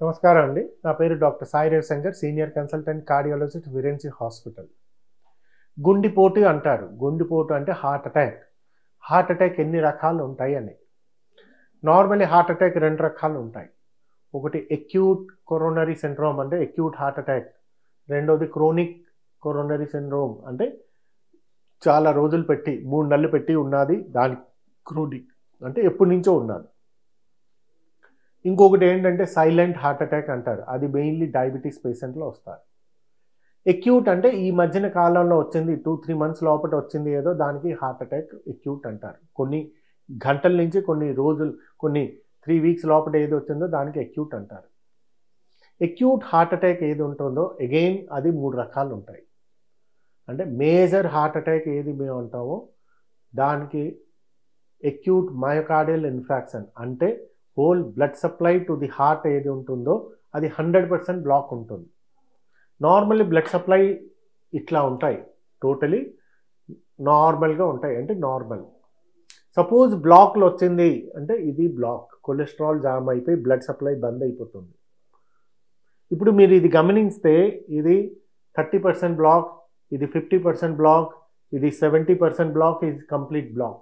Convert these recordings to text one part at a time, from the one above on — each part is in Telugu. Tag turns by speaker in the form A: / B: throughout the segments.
A: నమస్కారం అండి నా పేరు doctor Sai Ravishankar senior consultant cardiologist విరెన్సీ హాస్పిటల్ గుండెపోటు అంటారు గుండెపోటు అంటే హార్ట్ అటాక్ హార్ట్ అటాక్ ఎన్ని రకాలు ఉంటాయి అని నార్మల్లీ హార్ట్ అటాక్ రెండు రకాలు ఉంటాయి ఒకటి ఎక్యూట్ కొరోనరీ సిండ్రోమ్ అంటే ఎక్యూట్ హార్ట్ అటాక్ రెండోది క్రోనిక్ కొరోనరీ సిండ్రోమ్ అంటే చాలా రోజులు పెట్టి మూడు నెలలు పెట్టి ఉన్నది దాని క్రోనిక్ అంటే ఎప్పటి నుంచో ఉన్నది ఇంకొకటి ఏంటంటే సైలెంట్ హార్ట్ అటాక్ అంటారు అది మెయిన్లీ డయాబెటీస్ పేషెంట్లో వస్తారు ఎక్యూట్ అంటే ఈ మధ్యన కాలంలో వచ్చింది టూ త్రీ మంత్స్ లోపల వచ్చింది ఏదో దానికి హార్ట్ అటాక్ ఎక్యూట్ అంటారు కొన్ని గంటల నుంచి కొన్ని రోజులు కొన్ని త్రీ వీక్స్ లోపల ఏది వచ్చిందో దానికి ఎక్యూట్ అంటారు ఎక్యూట్ హార్ట్ అటాక్ ఏది ఉంటుందో అగైన్ అది మూడు రకాలు ఉంటాయి అంటే మేజర్ హార్ట్ అటాక్ ఏది మేము అంటామో దానికి ఎక్యూట్ మయోకార్డియల్ ఇన్ఫ్రాక్షన్ అంటే whole blood supply to the heart ఏది ఉంటుందో అది హండ్రెడ్ పర్సెంట్ బ్లాక్ ఉంటుంది నార్మల్లీ బ్లడ్ సప్లై ఇట్లా ఉంటాయి టోటలీ నార్మల్గా ఉంటాయి అంటే నార్మల్ సపోజ్ బ్లాక్లో వచ్చింది అంటే ఇది బ్లాక్ కొలెస్ట్రాల్ జామ్ అయిపోయి బ్లడ్ సప్లై బంద్ అయిపోతుంది ఇప్పుడు మీరు ఇది గమనిస్తే ఇది థర్టీ పర్సెంట్ బ్లాక్ ఇది ఫిఫ్టీ పర్సెంట్ బ్లాక్ ఇది సెవెంటీ పర్సెంట్ బ్లాక్ ఇది కంప్లీట్ బ్లాక్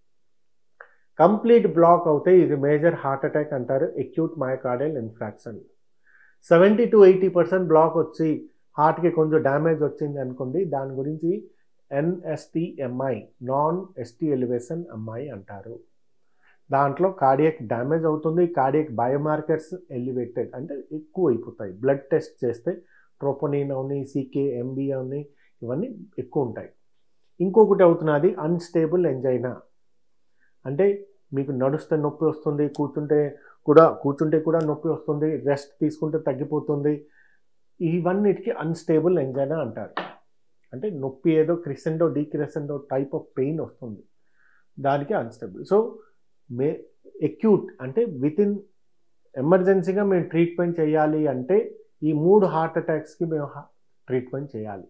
A: కంప్లీట్ బ్లాక్ అవుతే ఇది మేజర్ హార్ట్ అటాక్ అంటారు acute myocardial infraction seventy to eighty percent block వచ్చి హార్ట్కి కొంచెం డ్యామేజ్ వచ్చింది అనుకోండి దాని గురించి NSTEMI non ST elevation MI అంటారు దాంట్లో కార్డియక్ డ్యామేజ్ అవుతుంది కార్డియక్ బయోమార్కర్స్ ఎలివేటెడ్ అంటే ఎక్కువ అయిపోతాయి బ్లడ్ టెస్ట్ చేస్తే ట్రోపోనిన్ అవని సీకే ఎంబీ అవని ఇవన్నీ ఎక్కువ ఉంటాయి ఇంకొకటి అవుతున్నది అన్స్టేబుల్ ఎంజైనా అంటే మీకు నడుస్తే నొప్పి వస్తుంది కూర్చుంటే కూడా కూర్చుంటే కూడా నొప్పి వస్తుంది రెస్ట్ తీసుకుంటే తగ్గిపోతుంది ఇవన్నిటికి అన్స్టేబుల్ ఎంజైనా అంటారు అంటే నొప్పి ఏదో crescendo decrescendo type of pain వస్తుంది దానికి అన్స్టేబుల్ సో మే ఎక్యూట్ అంటే విత్ ఇన్ ఎమర్జెన్సీగా మేము ట్రీట్మెంట్ చేయాలి అంటే ఈ మూడు హార్ట్ అటాక్స్కి మేము ట్రీట్మెంట్ చేయాలి